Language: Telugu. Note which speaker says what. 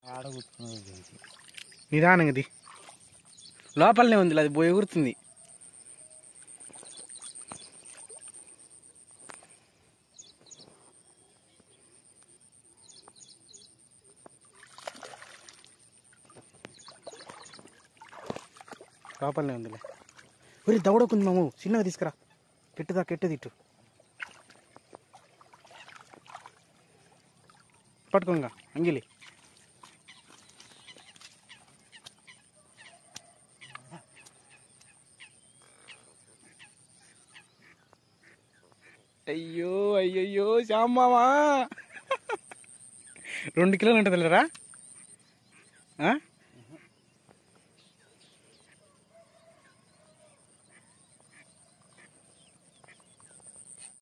Speaker 1: ఆడ కూర్చున్నది
Speaker 2: నిదానంగా ఇది లోపలనే ఉంది అది పోయి ఎగురుతుంది లోపలనే ఉందిలే ఒరే దవడకుంది మాము చిన్నగా తీసుకురా కెట్టుదా కెట్టు తిట్టు పట్టుకోంగా అంగిలి అయ్యో అయ్యయ్యో శ్యామావా రెండు కిలోలు ఉంటుంది లేరా